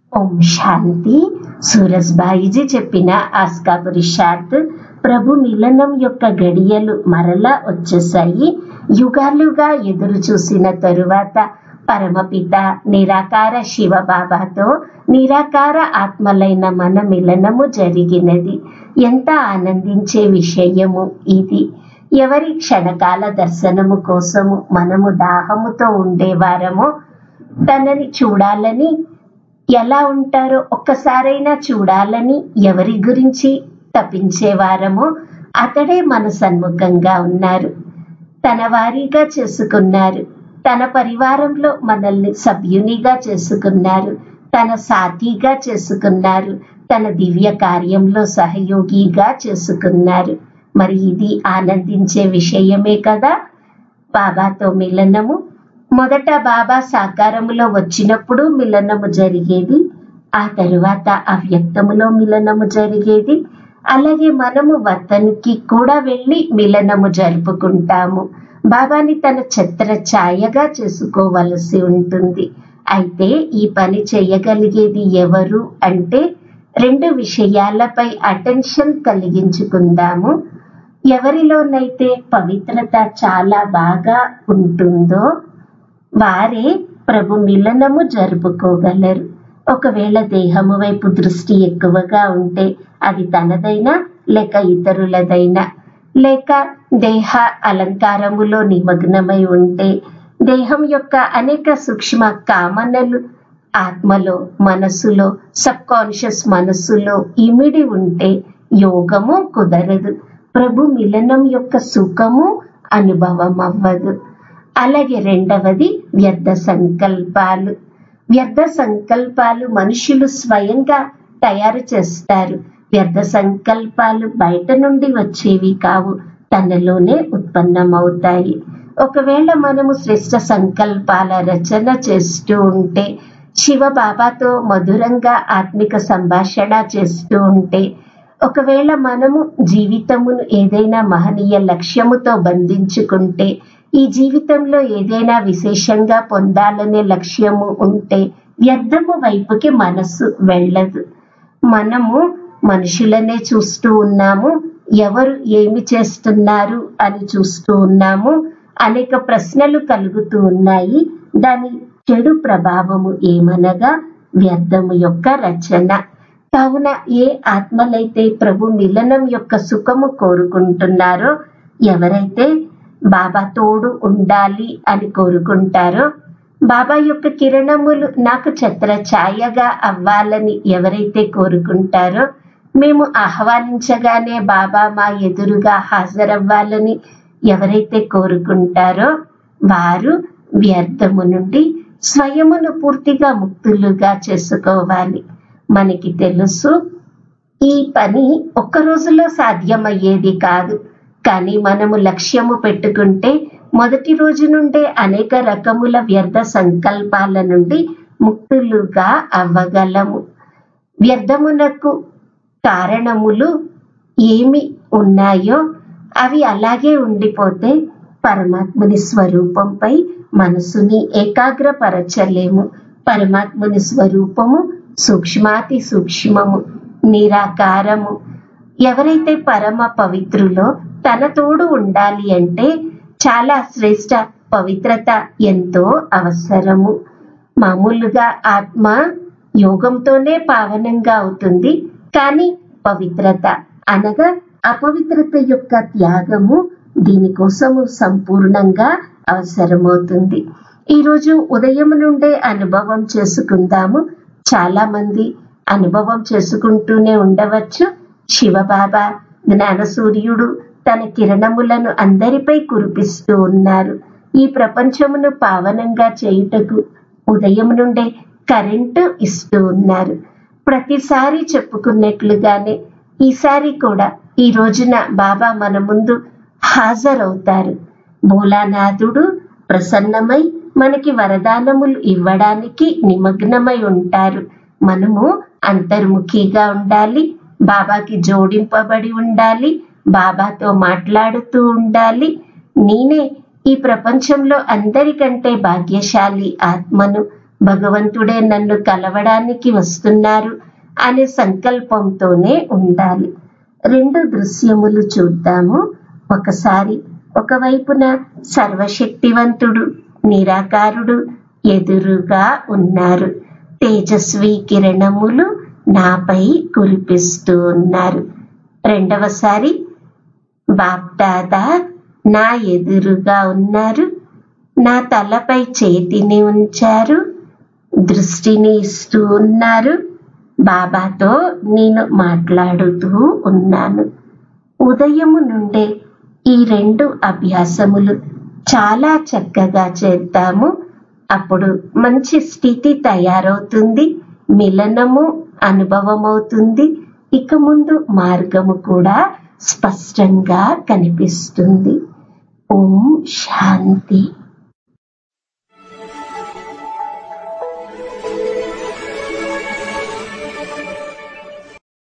ఓం శాంతి సూరజ్బాయిజీ చెప్పిన ఆస్కా పురుషార్థ్ ప్రభు మిలనం యొక్క గడియలు మరలా వచ్చేసాయి యుగాలుగా ఎదురు చూసిన తరువాత పరమపిత నిరాకార శివ బాబాతో నిరాకార ఆత్మలైన మన మిలనము జరిగినది ఎంత ఆనందించే విషయము ఇది ఎవరి క్షణకాల దర్శనము కోసము మనము దాహముతో ఉండేవారమో తనని చూడాలని ఎలా ఉంటారో ఒక్కసారైనా చూడాలని ఎవరి గురించి తప్పించేవారమో అతడే మన సన్ముఖంగా ఉన్నారు తన వారీగా చేసుకున్నారు తన పరివారంలో మనల్ని సభ్యునిగా చేసుకున్నారు తన సాథీగా చేసుకున్నారు తన దివ్య కార్యంలో సహయోగిగా చేసుకున్నారు మరి ఇది ఆనందించే విషయమే కదా బాబాతో మిలనము మొదట బాబా సాకారములో వచ్చినప్పుడు మిలనము జరిగేది ఆ తరువాత అవ్యక్తములో మిలనము జరిగేది అలాగే మనము వతనికి కూడా వెళ్ళి మిలనము జరుపుకుంటాము బాబాని తన ఛత్ర ఛాయగా చేసుకోవలసి ఉంటుంది అయితే ఈ పని చేయగలిగేది ఎవరు అంటే రెండు విషయాలపై అటెన్షన్ కలిగించుకుందాము ఎవరిలోనైతే పవిత్రత చాలా బాగా ఉంటుందో వారే ప్రభు మిలనము జరుపుకోగలరు ఒకవేళ దేహము వైపు దృష్టి ఎక్కువగా ఉంటే అది తనదైనా లేక ఇతరులదైనా లేక దేహ అలంకారములో నిమగ్నమై ఉంటే దేహం యొక్క అనేక సూక్ష్మ కామనలు ఆత్మలో మనస్సులో సబ్ కాన్షియస్ మనస్సులో ఇమిడి ఉంటే యోగము కుదరదు ప్రభు మిలనం యొక్క సుఖము అనుభవం అవ్వదు అలాగే రెండవది వ్యర్థ సంకల్పాలు వ్యర్థ సంకల్పాలు మనుషులు స్వయంగా తయారు చేస్తారు వ్యర్థ సంకల్పాలు బయట నుండి వచ్చేవి కావు తనలోనే ఉత్పన్నమవుతాయి ఒకవేళ మనము శ్రేష్ట సంకల్పాల రచన చేస్తూ ఉంటే శివ బాబాతో మధురంగా ఆత్మిక సంభాషణ చేస్తూ ఉంటే ఒకవేళ మనము జీవితమును ఏదైనా మహనీయ లక్ష్యముతో బంధించుకుంటే ఈ జీవితంలో ఏదైనా విశేషంగా పొందాలనే లక్ష్యము ఉంటే వ్యర్థము వైపుకి మనస్సు వెళ్ళదు మనము మనుషులనే చూస్తూ ఉన్నాము ఎవరు ఏమి చేస్తున్నారు అని చూస్తూ ఉన్నాము అనేక ప్రశ్నలు కలుగుతూ ఉన్నాయి దాని చెడు ప్రభావము ఏమనగా వ్యర్థము యొక్క రచన కావున ఏ ఆత్మలైతే ప్రభు మిలనం యొక్క సుఖము కోరుకుంటున్నారో ఎవరైతే బాబా తోడు ఉండాలి అని కోరుకుంటారో బాబా యొక్క కిరణములు నాకు ఛత్ర ఛాయగా అవ్వాలని ఎవరైతే కోరుకుంటారో మేము ఆహ్వానించగానే బాబా మా ఎదురుగా హాజరవ్వాలని ఎవరైతే కోరుకుంటారో వారు వ్యర్థము నుండి స్వయమును పూర్తిగా ముక్తులుగా చేసుకోవాలి మనకి తెలుసు ఈ పని ఒక్క రోజులో సాధ్యమయ్యేది కాదు కానీ మనము లక్ష్యము పెట్టుకుంటే మొదటి రోజు నుండే అనేక రకముల వ్యర్థ సంకల్పాల నుండి ముక్తులుగా అవ్వగలము వ్యర్థమునకు కారణములు ఏమి ఉన్నాయో అవి అలాగే ఉండిపోతే పరమాత్ముని స్వరూపంపై మనసుని ఏకాగ్రపరచలేము పరమాత్ముని స్వరూపము సూక్ష్మాతి సూక్ష్మము నిరాకారము ఎవరైతే పరమ పవిత్రులో తన తోడు ఉండాలి అంటే చాలా శ్రేష్ట పవిత్రత ఎంతో అవసరము మామూలుగా ఆత్మ యోగంతోనే పావనంగా అవుతుంది కానీ పవిత్రత అనగా అపవిత్రత యొక్క త్యాగము దీనికోసము సంపూర్ణంగా అవసరమవుతుంది ఈరోజు ఉదయం నుండే అనుభవం చేసుకుందాము చాలా మంది అనుభవం చేసుకుంటూనే ఉండవచ్చు శివబాబా జ్ఞాన సూర్యుడు తన కిరణములను అందరిపై కురిపిస్తూ ఉన్నారు ఈ ప్రపంచమును పావనంగా చేయుటకు ఉదయం నుండే కరెంటు ఇస్తూ ఉన్నారు ప్రతిసారి చెప్పుకున్నట్లుగానే ఈసారి కూడా ఈ రోజున బాబా మన ముందు హాజరవుతారు భోలానాథుడు ప్రసన్నమై మనకి వరదానములు ఇవ్వడానికి నిమగ్నమై ఉంటారు మనము అంతర్ముఖిగా ఉండాలి బాబాకి జోడింపబడి ఉండాలి బాబాతో మాట్లాడుతూ ఉండాలి నేనే ఈ ప్రపంచంలో అందరికంటే భాగ్యశాలి ఆత్మను భగవంతుడే నన్ను కలవడానికి వస్తున్నారు అనే సంకల్పంతోనే ఉండాలి రెండు దృశ్యములు చూద్దాము ఒకసారి ఒకవైపున సర్వశక్తివంతుడు నిరాకారుడు ఎదురుగా ఉన్నారు తేజస్వి కిరణములు నాపై కురిపిస్తూ ఉన్నారు రెండవసారి బాప్దాదా నా ఎదురుగా ఉన్నారు నా తలపై చేతిని ఉంచారు దృష్టిని ఇస్తూ ఉన్నారు బాబాతో నేను మాట్లాడుతూ ఉన్నాను ఉదయము నుండే ఈ రెండు అభ్యాసములు చాలా చక్కగా చేద్దాము అప్పుడు మంచి స్థితి తయారవుతుంది మిలనము అనుభవమవుతుంది ఇక ముందు మార్గము కూడా స్పష్టంగా కనిపిస్తుంది ఓం శాంతి